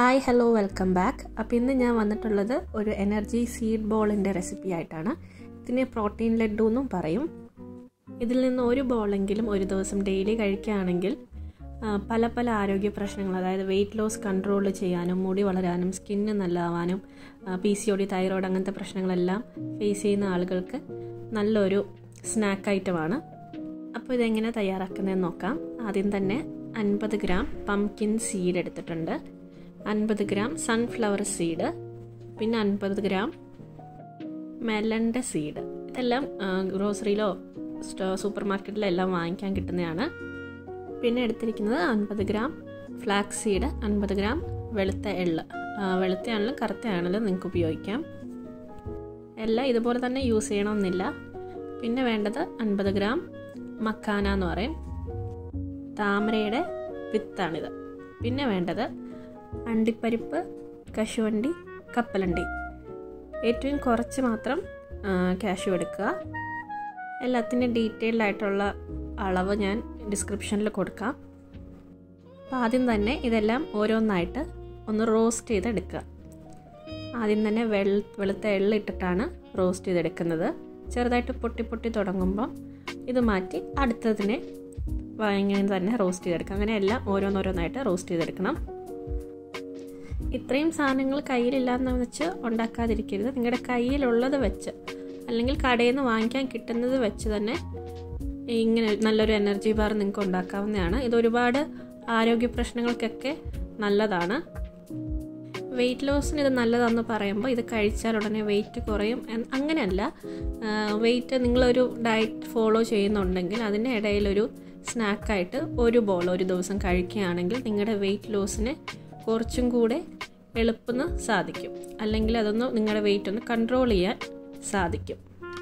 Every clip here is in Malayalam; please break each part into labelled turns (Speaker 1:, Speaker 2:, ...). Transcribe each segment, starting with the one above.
Speaker 1: ഹായ് ഹലോ വെൽക്കം ബാക്ക് അപ്പോൾ ഇന്ന് ഞാൻ വന്നിട്ടുള്ളത് ഒരു എനർജി സീഡ് ബോളിൻ്റെ റെസിപ്പി ആയിട്ടാണ് ഇതിനെ പ്രോട്ടീൻ ലഡു എന്നും പറയും ഇതിൽ നിന്ന് ഒരു ബോളെങ്കിലും ഒരു ദിവസം ഡെയിലി കഴിക്കുകയാണെങ്കിൽ ആ, പല പല ആരോഗ്യ പ്രശ്നങ്ങൾ അതായത് വെയിറ്റ് ലോസ് കൺട്രോൾ ചെയ്യാനും മുടി വളരാനും സ്കിന്ന് നല്ലതാവാനും P C O D thyroid അങ്ങനത്തെ പ്രശ്നങ്ങളെല്ലാം ഫേസ് ചെയ്യുന്ന ആളുകൾക്ക് നല്ലൊരു സ്നാക്ക് ഐറ്റമാണ് അപ്പോൾ ഇതെങ്ങനെ തയ്യാറാക്കുന്നതെന്ന് നോക്കാം ആദ്യം തന്നെ അൻപത് ഗ്രാം പംകിൻ സീഡ് എടുത്തിട്ടുണ്ട് അൻപത് ഗ്രാം സൺഫ്ലവർ സീഡ് പിന്നെ അൻപത് ഗ്രാം മെലൻ്റെ സീഡ് ഇതെല്ലാം ഗ്രോസറിയിലോ സൂപ്പർ മാർക്കറ്റിലോ എല്ലാം വാങ്ങിക്കാൻ കിട്ടുന്നതാണ് പിന്നെ എടുത്തിരിക്കുന്നത് അൻപത് ഗ്രാം ഫ്ലാക്സ് സീഡ് അൻപത് ഗ്രാം വെളുത്ത എള്ള് ആ, വെളുത്ത ആണെങ്കിലും കറുത്ത ആണെങ്കിലും നിങ്ങൾക്ക് ഉപയോഗിക്കാം എല്ലാം ഇതുപോലെ തന്നെ യൂസ് ചെയ്യണമെന്നില്ല പിന്നെ വേണ്ടത് അൻപത് ഗ്രാം മക്കാന എന്ന് പറയും താമരയുടെ വിത്താണിത് പിന്നെ വേണ്ടത് അണ്ടിപ്പരിപ്പ് കശുവണ്ടി കപ്പലണ്ടി ഏറ്റവും കുറച്ച് മാത്രം ക്യാഷു എടുക്കുക എല്ലാത്തിൻ്റെ ഡീറ്റെയിൽഡ് ആയിട്ടുള്ള അളവ് ഞാൻ ഡിസ്ക്രിപ്ഷനിൽ കൊടുക്കാം അപ്പോൾ ആദ്യം തന്നെ ഇതെല്ലാം ഓരോന്നായിട്ട് ഒന്ന് റോസ്റ്റ് ചെയ്തെടുക്കുക ആദ്യം തന്നെ വെള്ള വെളുത്ത എള്ള ഇട്ടിട്ടാണ് റോസ്റ്റ് ചെയ്തെടുക്കുന്നത് ചെറുതായിട്ട് പൊട്ടി പൊട്ടി തുടങ്ങുമ്പോൾ ഇത് മാറ്റി അടുത്തതിനെ ഇങ്ങനെ തന്നെ റോസ്റ്റ് ചെയ്തെടുക്കുക അങ്ങനെ എല്ലാം ഓരോന്നോരോന്നായിട്ട് റോസ്റ്റ് ചെയ്തെടുക്കണം ഇത്രയും സാധനങ്ങൾ കയ്യിലില്ലാന്ന് വെച്ച് ഉണ്ടാക്കാതിരിക്കരുത് നിങ്ങളുടെ കയ്യിലുള്ളത് വെച്ച് അല്ലെങ്കിൽ കടയിൽ നിന്ന് വാങ്ങിക്കാൻ കിട്ടുന്നത് വെച്ച് തന്നെ ഇങ്ങനെ നല്ലൊരു എനർജി ബാർ നിങ്ങൾക്ക് ഉണ്ടാക്കാവുന്നതാണ് ഇത് ഒരുപാട് ആരോഗ്യ പ്രശ്നങ്ങൾക്കൊക്കെ നല്ലതാണ് വെയിറ്റ് ലോസിന് ഇത് നല്ലതാണെന്ന് പറയുമ്പോൾ ഇത് കഴിച്ചാൽ ഉടനെ വെയിറ്റ് കുറയും എന്ന് അങ്ങനെയല്ല വെയിറ്റ് നിങ്ങളൊരു ഡയറ്റ് ഫോളോ ചെയ്യുന്നുണ്ടെങ്കിൽ അതിൻ്റെ ഇടയിലൊരു സ്നാക്കായിട്ട് ഒരു ബോൾ ഒരു ദിവസം കഴിക്കുകയാണെങ്കിൽ നിങ്ങളുടെ വെയിറ്റ് ലോസിന് കുറച്ചും കൂടെ എളുപ്പത്തിന് സാധിക്കും അല്ലെങ്കിൽ അതൊന്ന് നിങ്ങളുടെ വെയിറ്റ് ഒന്ന് കൺട്രോൾ ചെയ്യാൻ സാധിക്കും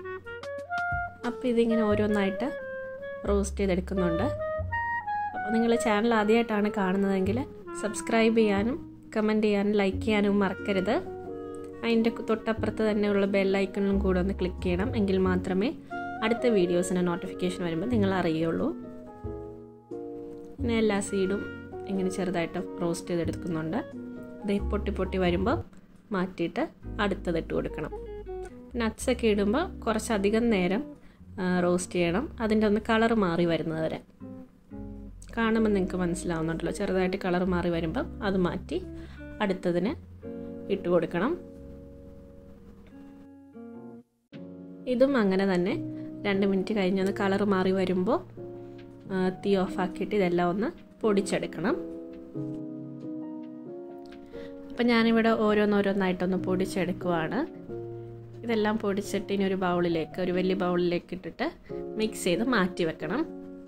Speaker 1: അപ്പോൾ ഇതിങ്ങനെ ഓരോന്നായിട്ട് റോസ്റ്റ് ചെയ്തെടുക്കുന്നുണ്ട് അപ്പോൾ നിങ്ങൾ ചാനൽ ആദ്യമായിട്ടാണ് കാണുന്നതെങ്കിൽ സബ്സ്ക്രൈബ് ചെയ്യാനും കമൻറ്റ് ചെയ്യാനും ലൈക്ക് ചെയ്യാനും മറക്കരുത് അതിൻ്റെ തൊട്ടപ്പുറത്ത് തന്നെയുള്ള ബെല്ലൈക്കണിലും കൂടെ ഒന്ന് ക്ലിക്ക് ചെയ്യണം എങ്കിൽ മാത്രമേ അടുത്ത വീഡിയോസിൻ്റെ നോട്ടിഫിക്കേഷൻ വരുമ്പോൾ നിങ്ങൾ അറിയുള്ളൂ പിന്നെ എല്ലാ സീഡും ഇങ്ങനെ ചെറുതായിട്ട് റോസ്റ്റ് ചെയ്തെടുക്കുന്നുണ്ട് ഇത് പൊട്ടി പൊട്ടി വരുമ്പോൾ മാറ്റിയിട്ട് അടുത്തത് ഇട്ട് കൊടുക്കണം നട്ട്സൊക്കെ ഇടുമ്പോൾ കുറച്ചധികം നേരം റോസ്റ്റ് ചെയ്യണം അതിൻ്റെ ഒന്ന് കളർ മാറി വരുന്നത് വരെ കാണുമ്പോൾ നിങ്ങൾക്ക് മനസ്സിലാവുന്നുണ്ടല്ലോ ചെറുതായിട്ട് കളർ മാറി വരുമ്പം അത് മാറ്റി അടുത്തതിന് ഇട്ട് കൊടുക്കണം ഇതും അങ്ങനെ തന്നെ രണ്ട് മിനിറ്റ് കഴിഞ്ഞൊന്ന് കളർ മാറി വരുമ്പോൾ തീ ഓഫാക്കിയിട്ട് ഇതെല്ലാം ഒന്ന് പൊടിച്ചെടുക്കണം അപ്പം ഞാനിവിടെ ഓരോന്നോരോന്നായിട്ടൊന്ന് പൊടിച്ചെടുക്കുവാണ് ഇതെല്ലാം പൊടിച്ചിട്ട് ഇനി ഒരു ബൗളിലേക്ക് ഒരു വലിയ ബൗളിലേക്ക് ഇട്ടിട്ട് മിക്സ് ചെയ്ത് മാറ്റി വെക്കണം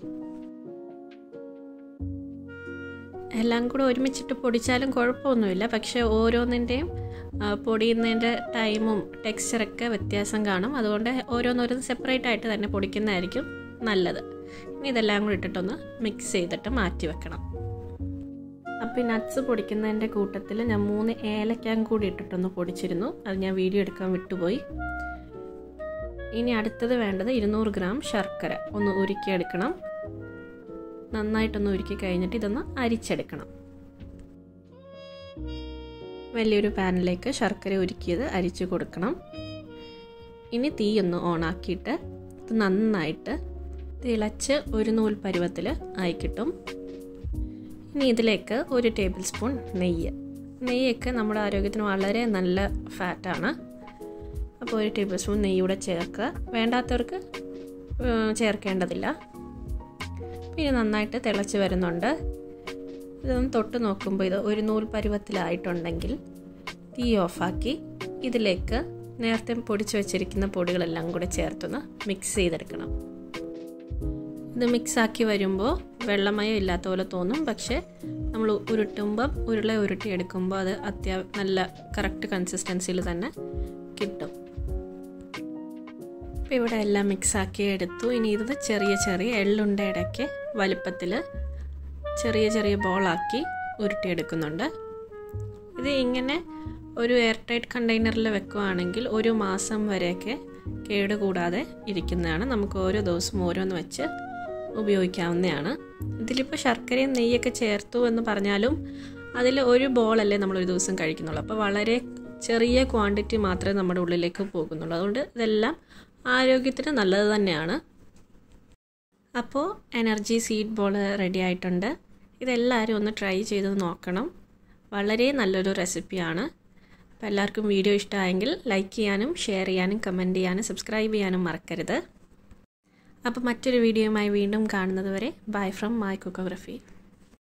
Speaker 1: എല്ലാം കൂടെ ഒരുമിച്ചിട്ട് പൊടിച്ചാലും കുഴപ്പമൊന്നുമില്ല പക്ഷേ ഓരോന്നിൻ്റെയും പൊടിയുന്നതിൻ്റെ ടൈമും ടെക്സ്ചറൊക്കെ വ്യത്യാസം കാണും അതുകൊണ്ട് ഓരോന്നോരോന്ന് സെപ്പറേറ്റ് ആയിട്ട് തന്നെ പൊടിക്കുന്നതായിരിക്കും നല്ലത് ഇനി ഇതെല്ലാം കൂടി ഇട്ടിട്ടൊന്ന് മിക്സ് ചെയ്തിട്ട് മാറ്റി വെക്കണം അപ്പോൾ ഈ നട്ട്സ് പൊടിക്കുന്നതിൻ്റെ കൂട്ടത്തിൽ ഞാൻ മൂന്ന് ഏലക്കാൻ കൂടി ഇട്ടിട്ടൊന്ന് പൊടിച്ചിരുന്നു അത് ഞാൻ വീഡിയോ എടുക്കാൻ വിട്ടുപോയി ഇനി അടുത്തത് വേണ്ടത് ഇരുന്നൂറ് ഗ്രാം ശർക്കര ഒന്ന് ഉരുക്കിയെടുക്കണം നന്നായിട്ടൊന്ന് ഉരുക്കി കഴിഞ്ഞിട്ട് ഇതൊന്ന് അരിച്ചെടുക്കണം വലിയൊരു പാനിലേക്ക് ശർക്കര ഉരുക്കിയത് അരിച്ചു കൊടുക്കണം ഇനി തീ ഒന്ന് ഓണാക്കിയിട്ട് ഇത് നന്നായിട്ട് തിളച്ച് ഒരു നൂൽ പരുവത്തിൽ ആയി കിട്ടും ഇനി ഇതിലേക്ക് ഒരു ടേബിൾ സ്പൂൺ നെയ്യ് നെയ്യൊക്കെ നമ്മുടെ ആരോഗ്യത്തിന് വളരെ നല്ല ഫാറ്റാണ് അപ്പോൾ ഒരു ടേബിൾ സ്പൂൺ നെയ്യ് കൂടെ ചേർക്കുക വേണ്ടാത്തവർക്ക് ചേർക്കേണ്ടതില്ല പിന്നെ നന്നായിട്ട് തിളച്ച് വരുന്നുണ്ട് ഇതൊന്ന് തൊട്ട് നോക്കുമ്പോൾ ഇത് ഒരു നൂൽ പരുവത്തിലായിട്ടുണ്ടെങ്കിൽ തീ ഓഫാക്കി ഇതിലേക്ക് നേരത്തെ പൊടിച്ചു വെച്ചിരിക്കുന്ന പൊടികളെല്ലാം കൂടെ ചേർത്തൊന്ന് മിക്സ് ചെയ്തെടുക്കണം ഇത് മിക്സാക്കി വരുമ്പോൾ വെള്ളമയം ഇല്ലാത്ത പോലെ തോന്നും പക്ഷേ നമ്മൾ ഉരുട്ടുമ്പം ഉരുള ഉരുട്ടി എടുക്കുമ്പോൾ അത് അത്യാ നല്ല കറക്റ്റ് കൺസിസ്റ്റൻസിയിൽ തന്നെ കിട്ടും ഇപ്പോൾ ഇവിടെ എല്ലാം മിക്സാക്കി എടുത്തു ഇനി ഇത് ചെറിയ ചെറിയ എള്ളുണ്ടയുടെയൊക്കെ വലുപ്പത്തിൽ ചെറിയ ചെറിയ ബോളാക്കി ഉരുട്ടിയെടുക്കുന്നുണ്ട് ഇത് ഇങ്ങനെ ഒരു എയർ ടൈറ്റ് കണ്ടെയ്നറിൽ വെക്കുകയാണെങ്കിൽ ഒരു മാസം വരെയൊക്കെ കേടുകൂടാതെ ഇരിക്കുന്നതാണ് നമുക്ക് ഓരോ ദിവസവും ഓരോന്ന് വെച്ച് ഉപയോഗിക്കാവുന്നതാണ് ഇതിലിപ്പോൾ ശർക്കരയും നെയ്യൊക്കെ ചേർത്തു എന്ന് പറഞ്ഞാലും അതിൽ ഒരു ബോളല്ലേ നമ്മൾ ഒരു ദിവസം കഴിക്കുന്നുള്ളൂ അപ്പോൾ വളരെ ചെറിയ ക്വാണ്ടിറ്റി മാത്രമേ നമ്മുടെ ഉള്ളിലേക്ക് പോകുന്നുള്ളൂ അതുകൊണ്ട് ഇതെല്ലാം ആരോഗ്യത്തിന് നല്ലത് തന്നെയാണ് അപ്പോൾ എനർജി സീഡ് ബോൾ റെഡി ആയിട്ടുണ്ട് ഇതെല്ലാവരും ഒന്ന് ട്രൈ ചെയ്ത് നോക്കണം വളരെ നല്ലൊരു റെസിപ്പിയാണ് അപ്പോൾ എല്ലാവർക്കും വീഡിയോ ഇഷ്ടമായെങ്കിൽ ലൈക്ക് ചെയ്യാനും ഷെയർ ചെയ്യാനും കമൻറ്റ് ചെയ്യാനും സബ്സ്ക്രൈബ് ചെയ്യാനും മറക്കരുത് അപ്പോൾ മറ്റൊരു വീഡിയോയുമായി വീണ്ടും കാണുന്നത് വരെ ബൈ ഫ്രം മൈ കുക്കോഗ്രഫി